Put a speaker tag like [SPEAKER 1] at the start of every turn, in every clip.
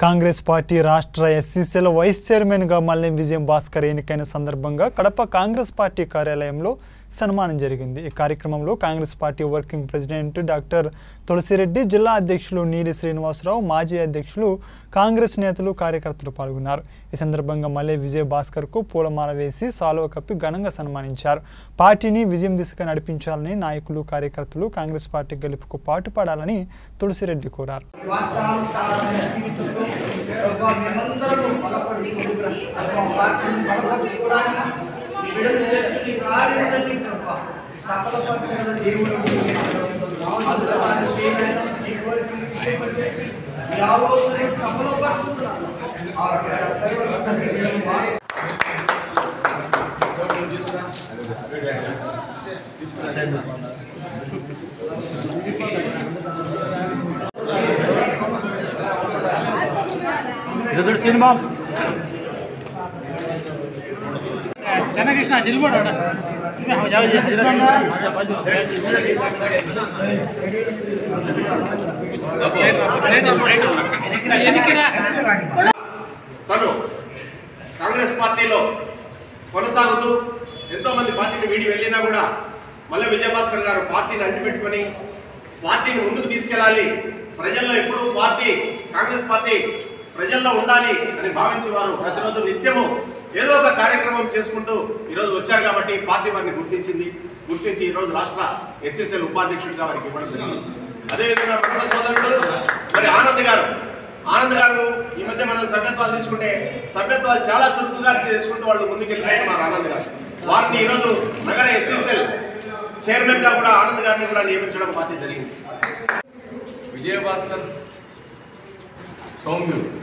[SPEAKER 1] Congress party రాష్ట్ర ఎస్సీసీల vice చైర్మన్గా మల్లెం విజయం భాస్కర్ ఎన్నికైన సందర్భంగా కడప కాంగ్రెస్ పార్టీ కార్యాలయంలో సన్మానం జరిగింది ఈ కార్యక్రమంలో Congress party working president doctor Tulasireddy జిల్లా అధ్యక్షులు నీలి శ్రీనివాసరావు మాజీ అధ్యక్షులు కాంగ్రెస్ నేతలు కార్యకర్తలు పాల్గొన్నారు ఈ సందర్భంగా మల్లె విజయ భాస్కర్కు పూలమాల వేసి సాలువ కప్పి ఘనంగా సన్మానించారు పార్టీని విజయం దిశగా నడిపించాలని నాయకులు కార్యకర్తలు కాంగ్రెస్ పార్టీ గెలుపుకు పాటుపడాలని తులసిరెడ్డి కోరారు
[SPEAKER 2] వాక్యానుసారమైన జీవితంలో ప్రభా మేమందరము బలపడి ప్రభా వాక్యం బలపరచుకోవడానికి విడుదల చేసి నీ కార్యాలన్నీ ప్రభా సఫలపరచగల దేవుడు అందులో ఆయన చేయడానికి నీ కోరికలు సిద్ధపరిచేసి నీ ఆలోచన సఫలపరచుకున్నాను ఆ దైవ
[SPEAKER 3] ఇదొకటి సినిమా చెన్నకృష్ణ నిలబడు ఎన్నికరా
[SPEAKER 4] తను కాంగ్రెస్ పార్టీలో కొనసాగుతూ ఎంతో మంది పార్టీని వీడి వెళ్ళినా కూడా మళ్ళీ విజయభాస్కర్ గారు పార్టీని అంటిపెట్టుకొని పార్టీని ముందుకు తీసుకెళ్ళాలి ప్రజల్లో ఎప్పుడు పార్టీ కాంగ్రెస్ పార్టీ ప్రజల్లో ఉండాలి అని భావించి వారు ప్రతిరోజు నిత్యము ఏదో ఒక కార్యక్రమం చేసుకుంటూ ఈరోజు వచ్చారు కాబట్టి పార్టీ వారిని గుర్తించింది గుర్తించి ఈరోజు రాష్ట్ర ఎస్ఎస్ఎల్ ఉపాధ్యక్షుడిగా వారికి ఇవ్వడం జరిగింది అదేవిధంగా మరొక సోదరుడు మరి ఆనంద్ గారు ఆనంద్ గారు ఈ మధ్య మనం సభ్యత్వాలు తీసుకుంటే సభ్యత్వాలు చాలా చురుకుగా చేసుకుంటూ వాళ్ళు ముందుకెళ్ళిపోయారు మా ఆనంద్ గారు వారిని ఈరోజు నగర ఎస్ఎస్ఎల్ చైర్మన్ గా కూడా ఆనంద్ గారిని కూడా నియమించడం పార్టీ జరిగింది
[SPEAKER 5] విజయభాస్కర్ సౌమ్యుడు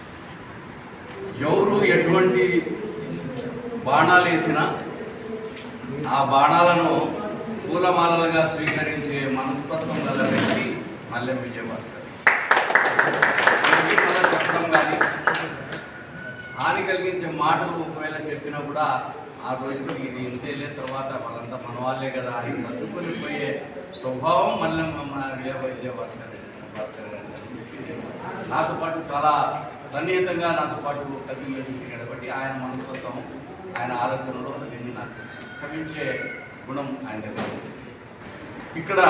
[SPEAKER 5] ఎవరు ఎటువంటి బాణాలు వేసినా ఆ బాణాలను పూలమాలలుగా స్వీకరించే మనస్తత్వం గల వ్యక్తి మల్లెం విజయభాస్కర్ ఎవరికి మళ్ళా చెప్పడం కానీ హాని కలిగించే మాటలు ఒకవేళ చెప్పినా కూడా ఆ రోజుకు ఇది ఇంతేలే తర్వాత వాళ్ళంతా మన వాళ్ళే కదా అని సర్దుకొని పోయే స్వభావం మళ్ళీ మన విజయ విజయభాస్కర్ భాస్కర్ గారి నాతో పాటు చాలా సన్నిహితంగా నాతో పాటు కలిసి మెలిసి కాబట్టి ఆయన మనస్తత్వం ఆయన ఆలోచనలో అవన్నీ నాకు తెలుసు క్షమించే గుణం ఆయన దగ్గర ఉంది. ఇక్కడ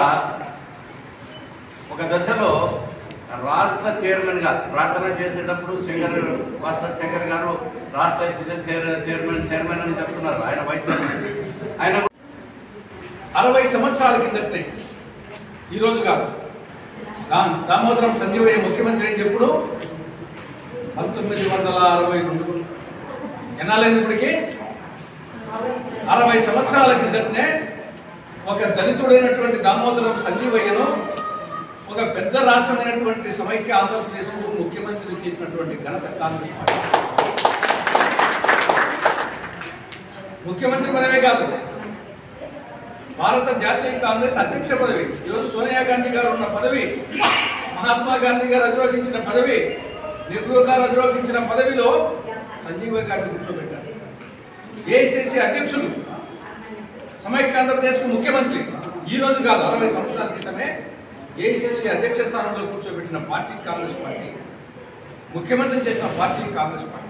[SPEAKER 5] ఒక దశలో రాష్ట్ర చైర్మన్గా ప్రార్థన చేసేటప్పుడు శంకర్ మాస్టర్ శంకర్ గారు రాష్ట్ర అసిస్టెంట్ చైర్ చైర్మన్ చైర్మన్ అని చెప్తున్నారు ఆయన వైస్ చైర్మన్ ఆయన
[SPEAKER 6] అరవై సంవత్సరాల కిందటే ఈరోజు కాదు దా దామోదరం సంజీవయ్య ముఖ్యమంత్రి అయింది ఎప్పుడు పంతొమ్మిది వందల అరవై రెండు ఎన్నాళ్ళైంది ఇప్పటికి అరవై సంవత్సరాల కిందటనే ఒక దళితుడైనటువంటి దామోదరం సంజీవయ్యను ఒక పెద్ద రాష్ట్రమైనటువంటి సమైక్య ఆంధ్రప్రదేశ్కు ముఖ్యమంత్రి చేసినటువంటి ఘనత కాంగ్రెస్ పార్టీ ముఖ్యమంత్రి పదవే కాదు భారత జాతీయ కాంగ్రెస్ అధ్యక్ష పదవి ఈరోజు సోనియా గాంధీ గారు ఉన్న పదవి మహాత్మా గాంధీ గారు అధిరోహించిన పదవి నెహ్రూ గారు అధిరోహించిన పదవిలో సంజీవ గారిని కూర్చోబెట్టారు ఏఐసిసి అధ్యక్షులు సమైక్య ఆంధ్రప్రదేశ్కు ముఖ్యమంత్రి ఈ రోజు కాదు అరవై సంవత్సరాల క్రితమే ఏఐసిసి అధ్యక్ష స్థానంలో కూర్చోబెట్టిన పార్టీ కాంగ్రెస్ పార్టీ ముఖ్యమంత్రి చేసిన పార్టీ కాంగ్రెస్ పార్టీ